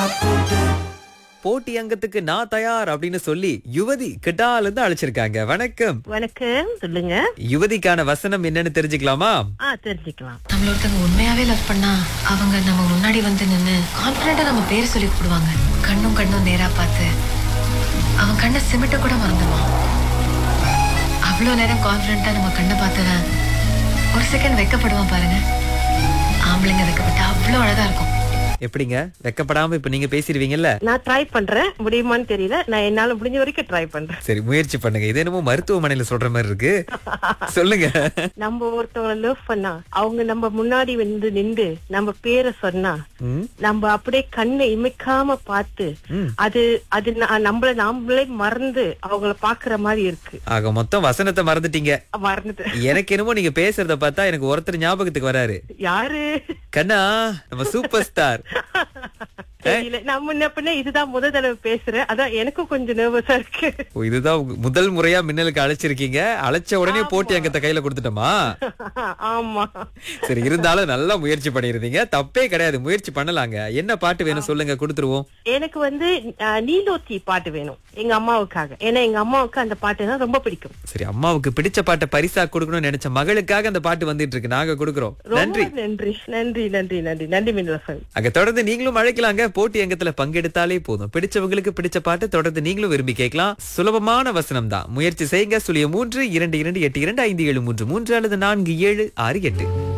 போட்டி அங்கத்துக்கு நான் தயார் அப்படின்னு சொல்லி யுவதி கிட்டால இருந்து அழைச்சிருக்காங்க வணக்கம் வணக்கம் சொல்லுங்க யுவதிக்கான வசனம் என்னன்னு தெரிஞ்சுக்கலாமா ஆ தெரிஞ்சுக்கலாம் நம்மள ஒருத்தவங்க உண்மையாவே லவ் பண்ணா அவங்க நம்ம முன்னாடி வந்து நின்னு கான்பிடண்டா நம்ம பேர் சொல்லி கூப்பிடுவாங்க கண்ணும் கண்ணும் நேரா பார்த்து அவன் கண்ணை சிமிட்ட கூட மறந்துடுவான் அவ்வளோ நேரம் கான்பிடண்டா நம்ம கண்ணை பார்த்தவன் ஒரு செகண்ட் வெக்கப்படுவான் பாருங்க ஆம்பளைங்க வெக்கப்பட்டா அவ்வளோ அழகா இருக்கும் எப்படிங்க வெக்கப்படாம இப்ப நீங்க பேசிடுவீங்கல்ல நான் ட்ரை பண்றேன் முடியுமான்னு தெரியல நான் என்னால முடிஞ்ச வரைக்கும் ட்ரை பண்றேன் சரி முயற்சி பண்ணுங்க இது என்னமோ மருத்துவமனையில சொல்ற மாதிரி இருக்கு சொல்லுங்க நம்ம ஒருத்தவங்களை லவ் பண்ணா அவங்க நம்ம முன்னாடி வந்து நின்று நம்ம பேரை சொன்னா ம், நம்ம அப்படியே கண்ணை இமைக்காம பார்த்து ம். அது அது ந- நம்மள நாமளே மறந்து அவங்கள பாக்குற மாதிரி இருக்கு ஆக மொத்தம் வசனத்தை மறந்துட்டீங்க மறந்துட்டு எனக்கு என்னமோ நீங்க பேசுறத பார்த்தா எனக்கு ஒருத்தர் ஞாபகத்துக்கு வராரு யாரு கண்ணா நம்ம சூப்பர் ஸ்டார் தெரியல நான் முன்ன பின்ன இதுதான் முதல் தடவை பேசுறேன் அதான் எனக்கும் கொஞ்சம் நர்வஸா இருக்கு ஓ, இதுதான் உங்க முதல் முறையா மின்னலுக்கு அழைச்சிருக்கீங்க அழைச்ச உடனே போட்டி அங்கத்தை கையில கொடுத்துட்டோமா ஆமா சரி இருந்தாலும் நல்லா முயற்சி பண்ணிருந்தீங்க தப்பே கிடையாது முயற்சி பண்ணலாங்க என்ன பாட்டு வேணும் சொல்லுங்க கொடுத்துருவோம் எனக்கு வந்து அஹ், நீலோத்தி பாட்டு வேணும் எங்க அம்மாவுக்காக ஏன்னா எங்க அம்மாவுக்கு அந்த பாட்டு தான் ரொம்ப பிடிக்கும் சரி அம்மாவுக்கு பிடிச்ச பாட்டை பரிசா கொடுக்கணும்னு நினைச்ச மகளுக்காக அந்த பாட்டு வந்துட்டு இருக்கு நாங்க கொடுக்கறோம் நன்றி ரொம்ப நன்றி நன்றி நன்றி நன்றி நன்றி மின்னலசன் அங்க தொடர்ந்து நீங்களும் அழைக்கலாங்க போட்டி அங்கத்துல பங்கெடுத்தாலே போதும் பிடிச்சவங்களுக்கு பிடிச்ச பாட்டு தொடர்ந்து நீங்களும் விரும்பி கேட்கலாம் சுலபமான வசனம் தான் முயற்சி செய்யுங்க சுழிய மூன்று இரண்டு இரண்டு எட்டு இரண்டு ஐந்து ஏழு மூன்று மூன்று அல்லது நான்கு ஏழு ஆறு எட்டு